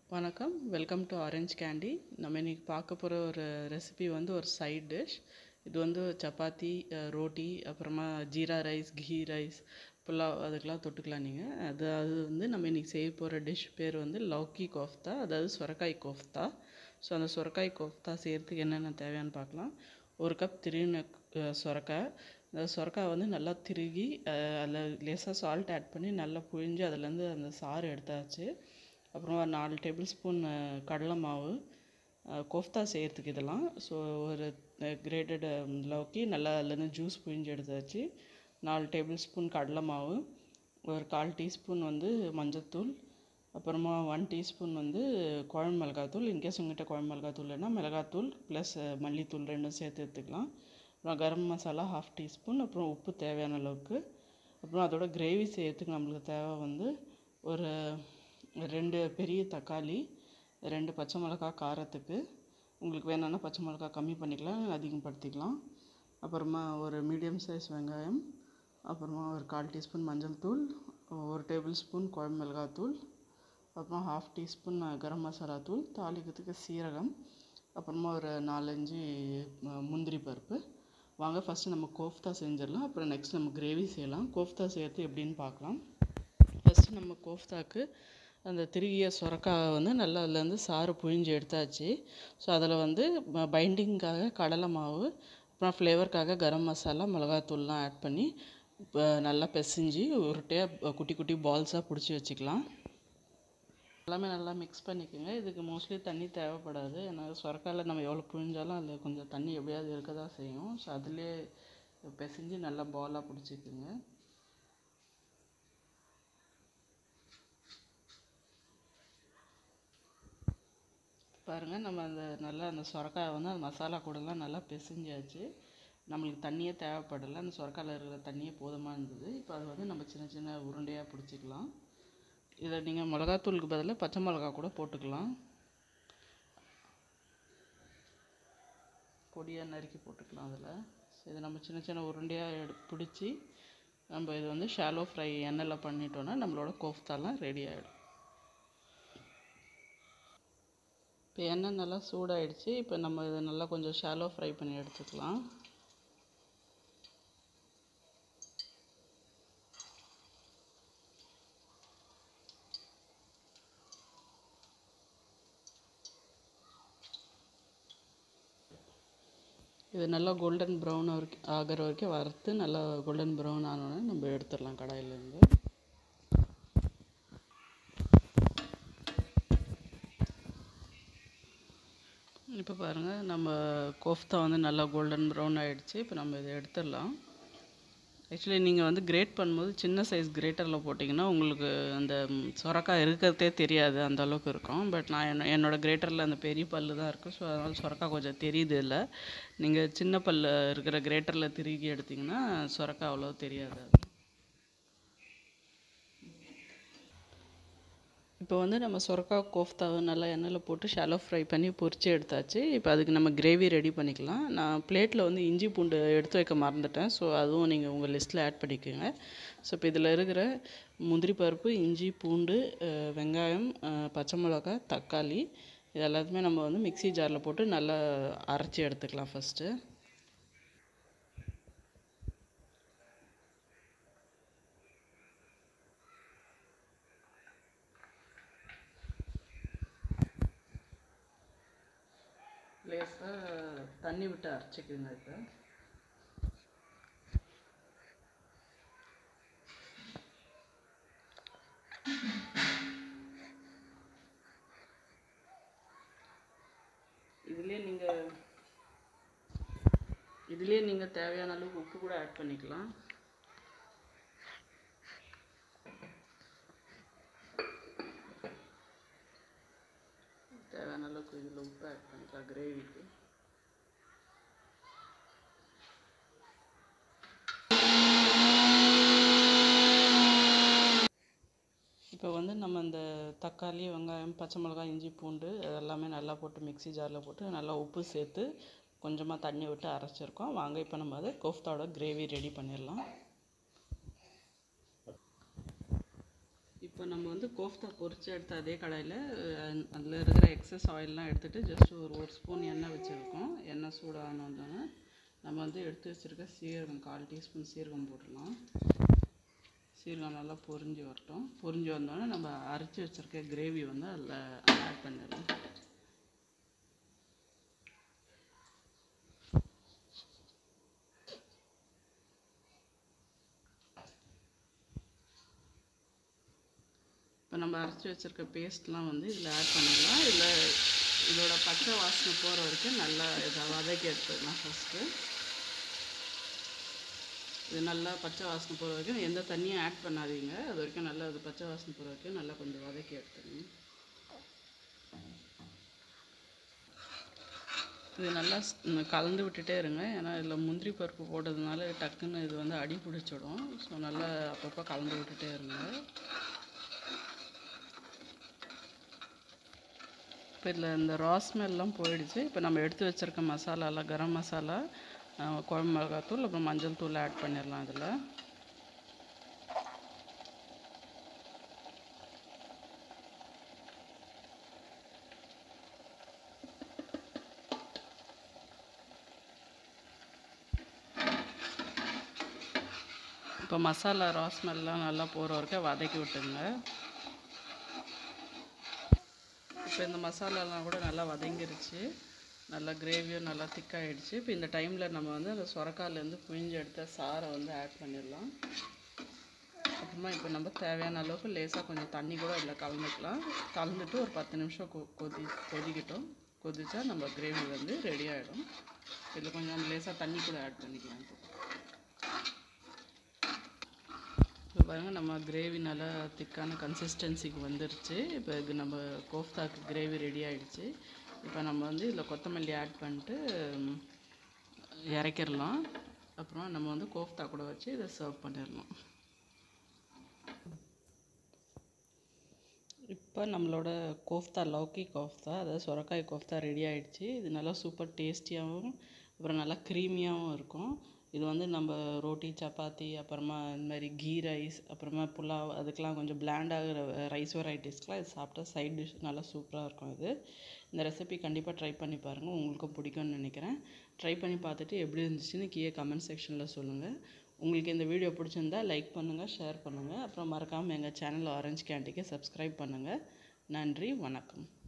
வணக்கம் welcome to orange candy நம்ம இன்றைக்கி பார்க்க போகிற ஒரு ரெசிபி வந்து ஒரு சைட் டிஷ் இது வந்து சப்பாத்தி அஹ், ரோட்டி அப்புறமா jeera rice ghee rice pulao அதுக்கெலாம் தொட்டுக்கலாம் நீங்கள் அது அது வந்து நம்ம இன்றைக்கி செய்ய போகிற டிஷ் பேர் வந்து லௌக்கி கோஃப்தா அதாவது சுரக்காய் கோஃப்தா ஸோ அந்த சுரக்காய் கோஃப்தா செய்கிறதுக்கு என்னென்ன தேவையான்னு பார்க்கலாம் ஒரு கப் திருவின சுரக்காய் அந்த சுரக்காய் வந்து நல்லா திருகி அஹ், அதில் லேசாக சால்ட் ஆட் பண்ணி நல்லா புழிஞ்சு அதுலேருந்து அந்த சாறு எடுத்தாச்சு அப்புறம் ஒரு நாலு டேபிள் ஸ்பூன் கடலை மாவு அஹ், கோஃப்தா செய்கிறதுக்கு இதெல்லாம் ஸோ ஒரு கிரேட்டட் லவுக்கி நல்லா அதுலேருந்து ஜூஸ் புழிஞ்சு எடுத்தாச்சு நாலு டேபிள் ஸ்பூன் கடலை மாவு ஒரு கால் டீஸ்பூன் வந்து மஞ்சத்தூள் அப்புறமா ஒன் டீஸ்பூன் வந்து குழம்பு மிளகாத்தூள் இன்கேஸ் உங்கள்கிட்ட குழம்பு மிளகாத்தூள் இல்லைன்னா மிளகாத்தூள் ப்ளஸ் மல்லித்தூள் ரெண்டும் சேர்த்து எடுத்துக்கலாம் அப்புறம் கரம் மசாலா ஹாஃப் டீஸ்பூன் அப்புறம் உப்பு தேவையான அளவுக்கு அப்புறம் அதோட கிரேவி செய்யறதுக்கு நம்மளுக்கு தேவை வந்து ஒரு ரெண்டு பெரிய தக்காளி ரெண்டு பச்சை மிளகாய் காரத்துக்கு உங்களுக்கு வேணும்னா பச்சை மிளகாய் கம்மி பண்ணிக்கலாம் அதிகப்படுத்திக்கலாம் அப்புறமா ஒரு மீடியம் சைஸ் வெங்காயம் அப்புறமா ஒரு கால் டீஸ்பூன் மஞ்சள் தூள் ஒரு டேபிள் ஸ்பூன் குழம்பு மிளகாத்தூள் அப்புறம் ஹாஃப் டீஸ்பூன் கரம் மசாலா தூள் தாளிக்கிறதுக்கு சீரகம் அப்புறமா ஒரு நாலஞ்சு ம- முந்திரி பருப்பு வாங்க ஃபஸ்ட்டு நம்ம கோஃப்தா செஞ்சிடலாம் அப்புறம் நெக்ஸ்ட் நம்ம கிரேவி செய்யலாம் கோஃப்தா செய்கிறது எப்படின்னு பார்க்கலாம் ஃபஸ்ட்டு நம்ம கோஃப்தாக்கு அந்த திருகிய சுரக்காய் வந்து நல்லா அதுலேருந்து சாறு புழிஞ்சு எடுத்தாச்சு ஸோ அதில் வந்து பைண்டிங்காக கடலை மாவு அப்புறம் ஃப்ளேவருக்காக கரம் மசாலா மிளகாத்தூள்லாம் ஆட் பண்ணி இப்போ நல்லா பிசைஞ்சு உருட்டையாக குட்டி குட்டி பால்ஸாக பிடிச்சி வச்சுக்கலாம் எல்லாமே நல்லா மிக்ஸ் பண்ணிக்கோங்க இதுக்கு மோஸ்ட்லி தண்ணி தேவைப்படாது ஏன்னா சுரக்காயில் நம்ம எவ்வளோ புழிஞ்சாலும் அதில் கொஞ்சம் தண்ணி எப்படியாவது இருக்க தான் செய்யும் ஸோ அதுலேயே பிசைஞ்சு நல்லா பாலாக பிடிச்சிக்குங்க பாருங்கள் நம்ம அந்த நல்லா அந்த சுரக்காயை வந்து அந்த மசாலா கூடலாம் நல்லா பிசைஞ்சாச்சு நம்மளுக்கு தண்ணியே தேவைப்படலை அந்த சுரக்காயில் இருக்கிற தண்ணியே போதுமாக இருந்தது இப்போ அது வந்து நம்ம சின்ன சின்ன உருண்டையாக பிடிச்சிக்கலாம் இதை நீங்கள் மிளகாத்தூளுக்கு பதிலாக பச்சை மிளகா கூட போட்டுக்கலாம் பொடியாக நறுக்கி போட்டுக்கலாம் அதில் இதை நம்ம சின்ன சின்ன உருண்டையாக எடு பிடிச்சி நம்ம இது வந்து ஷாலோ ஃப்ரை எண்ணெயில் பண்ணிட்டோன்னா நம்மளோட கோஃப்தாலாம் ரெடி ஆகிடும் இப்போ எண்ணெய் நல்லா சூடாயிடுச்சு இப்போ நம்ம இதை நல்லா கொஞ்சம் ஷாலோ ஃப்ரை பண்ணி எடுத்துக்கலாம் இது நல்லா கோல்டன் ப்ரௌன் வரைக்கும் ஆகிற வரைக்கும் வறுத்து நல்லா கோல்டன் ப்ரௌன் ஆனோடனே நம்ம எடுத்துடலாம் கடாயிலேருந்து இப்போ பாருங்கள் நம்ம கோஃப்தா வந்து நல்லா கோல்டன் ப்ரௌன் ஆயிடுச்சு இப்போ நம்ம இதை எடுத்துடலாம் ஆக்சுவலி நீங்கள் வந்து கிரேட் பண்ணும்போது சின்ன சைஸ் கிரேட்டரில் போட்டிங்கன்னா உங்களுக்கு அந்த ம், சொரக்காய் இருக்கிறதே தெரியாது அந்த அளவுக்கு இருக்கும் பட் நான் என்ன என்னோட கிரேட்டரில் அந்த பெரிய பல்லு தான் இருக்குது ஸோ அதனால் சொரக்காய் கொஞ்சம் தெரியுது இல்லை நீங்கள் சின்ன பல்லு இருக்கிற கிரேட்டரில் திருகி எடுத்திங்கன்னா சொரக்காய் அவ்வளோ தெரியாது அது இப்போ வந்து நம்ம சொரக்காய் கோஃப்தாவை நல்லா எண்ணெயில் போட்டு ஷாலோ ஃப்ரை பண்ணி பொரிச்சு எடுத்தாச்சு இப்போ அதுக்கு நம்ம கிரேவி ரெடி பண்ணிக்கலாம் நான் பிளேட்டில் வந்து இஞ்சி பூண்டு எடுத்து வைக்க மறந்துட்டேன் ஸோ அதுவும் நீங்கள் உங்கள் லிஸ்ட்டில் ஆட் பண்ணிக்கோங்க ஸோ இப்போ இதில் இருக்கிற முந்திரி பருப்பு இஞ்சி பூண்டு அஹ், வெங்காயம் அஹ், பச்சை மிளகாய் தக்காளி இது எல்லாத்தையுமே நம்ம வந்து மிக்ஸி ஜாரில் போட்டு நல்லா அரைச்சி எடுத்துக்கலாம் ஃபஸ்ட்டு லேசாக தண்ணி விட்டு அரைச்சிக்கோங்க இப்போ இதுலேயே நீங்கள் இதுலேயே நீங்கள் தேவையான அளவுக்கு உப்பு கூட ஆட் பண்ணிக்கலாம் தேவையான அளவுக்கு இதில் உப்பு ஆட் பண்ணிக்கலாம் கிரேவிக்கு இப்போ வந்து நம்ம இந்த தக்காளி வெங்காயம் பச்சை மிளகாய் இஞ்சி பூண்டு அதெல்லாமே நல்லா போட்டு மிக்ஸி ஜாரில் போட்டு நல்லா உப்பு சேர்த்து கொஞ்சமாக தண்ணி விட்டு அரைச்சிருக்கோம் வாங்க இப்போ நம்ம அதை கோஃப்தாவோட கிரேவி ரெடி பண்ணிடலாம் இப்போ நம்ம வந்து கோஃப்தா பொரிச்சு எடுத்த அதே கடாயில் அதில் இருக்கிற எக்ஸஸ் ஆயிலெலாம் எடுத்துகிட்டு ஜஸ்ட் ஒரு ஒரு ஸ்பூன் எண்ணெய் வச்சுருக்கோம் எண்ணெய் சூடான வந்தோடனே நம்ம வந்து எடுத்து வச்சுருக்க சீரகம் கால் டீஸ்பூன் சீரகம் போட்டுடலாம் சீரகம் நல்லா பொரிஞ்சு வரட்டும் பொரிஞ்சு வந்தோடனே நம்ம அரைச்சி வச்சுருக்க கிரேவி வந்து அதில் ஆட் பண்ணிடலாம் இப்போ நம்ம அரைச்சி வச்சுருக்க பேஸ்ட்லாம் வந்து இதில் ஆட் பண்ணிடலாம் இதில் இதோட பச்சை வாசனை போகிற வரைக்கும் நல்லா இதை வதக்கி எடுத்துக்கலாம் ஃபஸ்ட்டு இது நல்லா பச்சை வாசனை போகிற வரைக்கும் எந்த தண்ணியும் ஆட் பண்ணாதீங்க அது வரைக்கும் நல்லா அது பச்சை வாசனை போகிற வரைக்கும் நல்லா கொஞ்சம் வதக்கி எடுத்துக்கணும் இது நல்லா ஸ்- கலந்து விட்டுட்டே இருங்க ஏன்னா இதில் முந்திரி பருப்பு போட்டதுனால டக்குன்னு இது வந்து அடி பிடிச்சிடும் ஸோ நல்லா அப்பப்போ கலந்து விட்டுட்டே இருங்க இப்போ இதில் இந்த ரா ஸ்மெல்லாம் போயிடுச்சு இப்போ நம்ம எடுத்து வச்சுருக்க மசாலாலாம் கரம் மசாலா அஹ், குழம்பு மிளகாத்தூள் அப்புறம் மஞ்சள் தூள் ஆட் பண்ணிடலாம் இதில் இப்போ மசாலா ரா ஸ்மெல்லாம் நல்லா போகிற வரைக்கும் வதக்கி விட்டுங்க இப்போ இந்த மசாலாலாம் கூட நல்லா வதங்கிருச்சு நல்லா கிரேவியும் நல்லா திக்காயிடுச்சு இப்போ இந்த டைமில் நம்ம வந்து அந்த சொரக்காலேருந்து புழிஞ்சு எடுத்த சாறை வந்து ஆட் பண்ணிடலாம் அப்புறமா இப்போ நம்ம தேவையான அளவுக்கு லேசாக கொஞ்சம் தண்ணி கூட இதில் கலந்துக்கலாம் கலந்துட்டு ஒரு பத்து நிமிஷம் கொ கொதி கொதிக்கட்டும் கொதிச்சா நம்ம கிரேவி வந்து ரெடி ஆகிடும் இதில் கொஞ்சம் லேசாக தண்ணி கூட ஆட் பண்ணிக்கலாம் இப்போ. இப்போ பாருங்கள் நம்ம கிரேவி நல்லா திக்கான கன்சிஸ்டன்சிக்கு வந்துருச்சு இப்போ இது நம்ம கோஃப்தாக்கு கிரேவி ரெடி ஆயிடுச்சு இப்போ நம்ம வந்து இதில் கொத்தமல்லி ஆட் பண்ணிட்டு ம், இறக்கிடலாம் அப்புறம் நம்ம வந்து கோஃப்தா கூட வச்சு இதை சர்வ் பண்ணிடலாம் இப்போ நம்மளோட கோஃப்தா லௌக்கி கோஃப்தா அதாவது சுரக்காய் கோஃப்தா ரெடி ஆயிடுச்சு இது நல்லா சூப்பர் டேஸ்டியாகவும் அப்புறம் நல்லா க்ரீமியாகவும் இருக்கும் இது வந்து நம்ம ரோட்டி சப்பாத்தி அப்புறமா இந்த மாதிரி கீ ரைஸ் அப்புறமா புலாவ் அதுக்கெலாம் கொஞ்சம் bland ஆகிற ரைஸ் வெரைட்டிஸ்க்கெலாம் இது சாப்பிட்டா சைட் டிஷ் நல்லா சூப்பராக இருக்கும் இது இந்த ரெசிபி கண்டிப்பாக ட்ரை பண்ணி பாருங்கள் உங்களுக்கும் பிடிக்கும்னு நினைக்கிறேன் ட்ரை பண்ணி பார்த்துட்டு எப்படி இருந்துச்சுன்னு கீழே கமெண்ட் செக்ஷனில் சொல்லுங்கள் உங்களுக்கு இந்த வீடியோ பிடிச்சிருந்தா லைக் பண்ணுங்கள் ஷேர் பண்ணுங்கள் அப்புறம் மறக்காமல் எங்கள் சேனல் ஆரஞ்சு கேண்டிக்கு சப்ஸ்கிரைப் பண்ணுங்கள் நன்றி வணக்கம்